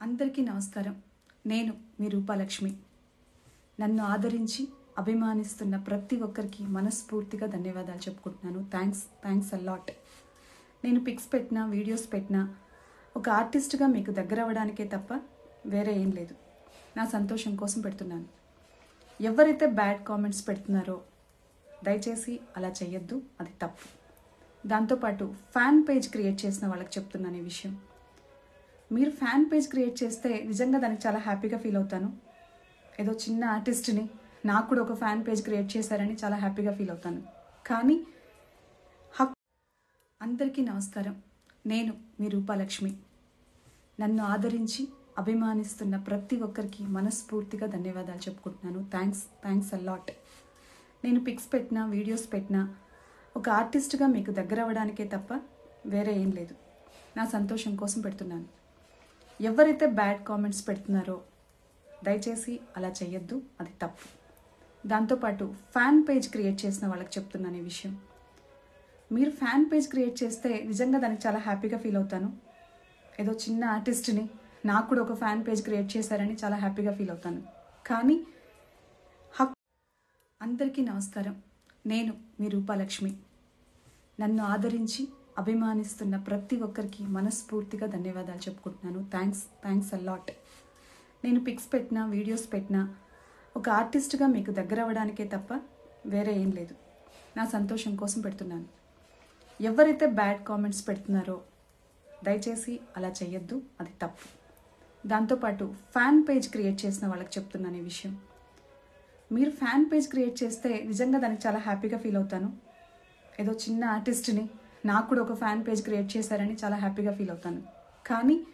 అందరికీ నమస్కారం నేను మీ రూపాలక్ష్మి నన్ను ఆదరించి అభిమానిస్తున్న ప్రతి ఒక్కరికి మనస్ఫూర్తిగా ధన్యవాదాలు చెప్పుకుంటున్నాను థ్యాంక్స్ థ్యాంక్స్ అల్లాట్ నేను పిక్స్ పెట్టినా వీడియోస్ పెట్టినా ఒక ఆర్టిస్ట్గా మీకు దగ్గర అవ్వడానికే తప్ప వేరే ఏం లేదు నా సంతోషం కోసం పెడుతున్నాను ఎవరైతే బ్యాడ్ కామెంట్స్ పెడుతున్నారో దయచేసి అలా చేయొద్దు అది తప్పు దాంతోపాటు ఫ్యాన్ పేజ్ క్రియేట్ చేసిన వాళ్ళకి చెప్తున్నాను ఈ విషయం మీరు ఫ్యాన్ పేజ్ క్రియేట్ చేస్తే నిజంగా దానికి చాలా హ్యాపీగా ఫీల్ అవుతాను ఏదో చిన్న ఆర్టిస్ట్ని నాకు కూడా ఒక ఫ్యాన్ పేజ్ క్రియేట్ చేశారని చాలా హ్యాపీగా ఫీల్ అవుతాను కానీ హక్ అందరికీ నమస్కారం నేను మీ రూపాలక్ష్మి నన్ను ఆదరించి అభిమానిస్తున్న ప్రతి ఒక్కరికి మనస్ఫూర్తిగా ధన్యవాదాలు చెప్పుకుంటున్నాను థ్యాంక్స్ థ్యాంక్స్ అల్లాట్ నేను పిక్స్ పెట్టినా వీడియోస్ పెట్టినా ఒక ఆర్టిస్ట్గా మీకు దగ్గర అవ్వడానికే తప్ప వేరే ఏం లేదు నా సంతోషం కోసం పెడుతున్నాను ఎవరైతే బ్యాడ్ కామెంట్స్ పెడుతున్నారో దయచేసి అలా చేయొద్దు అది తప్పు దాంతోపాటు ఫ్యాన్ పేజ్ క్రియేట్ చేసిన వాళ్ళకి చెప్తున్నాను ఈ విషయం మీరు ఫ్యాన్ పేజ్ క్రియేట్ చేస్తే నిజంగా దానికి చాలా హ్యాపీగా ఫీల్ అవుతాను ఏదో చిన్న ఆర్టిస్ట్ని నాకు కూడా ఒక ఫ్యాన్ పేజ్ క్రియేట్ చేశారని చాలా హ్యాపీగా ఫీల్ అవుతాను కానీ హక్ అందరికీ నమస్కారం నేను మీ రూపాలక్ష్మి నన్ను ఆదరించి అభిమానిస్తున్న ప్రతి ఒక్కరికి మనస్ఫూర్తిగా ధన్యవాదాలు చెప్పుకుంటున్నాను థ్యాంక్స్ థ్యాంక్స్ అల్లాట్ నేను పిక్స్ పెట్టినా వీడియోస్ పెట్టినా ఒక ఆర్టిస్ట్గా మీకు దగ్గర అవ్వడానికే తప్ప వేరే ఏం లేదు నా సంతోషం కోసం పెడుతున్నాను ఎవరైతే బ్యాడ్ కామెంట్స్ పెడుతున్నారో దయచేసి అలా చేయొద్దు అది తప్పు దాంతోపాటు ఫ్యాన్ పేజ్ క్రియేట్ చేసిన వాళ్ళకి చెప్తున్నాను ఈ విషయం మీరు ఫ్యాన్ పేజ్ క్రియేట్ చేస్తే నిజంగా దానికి చాలా హ్యాపీగా ఫీల్ అవుతాను ఏదో చిన్న ఆర్టిస్ట్ని నాకు కూడా ఒక ఫ్యాన్ పేజ్ క్రియేట్ చేశారని చాలా హ్యాపీగా ఫీల్ అవుతాను కానీ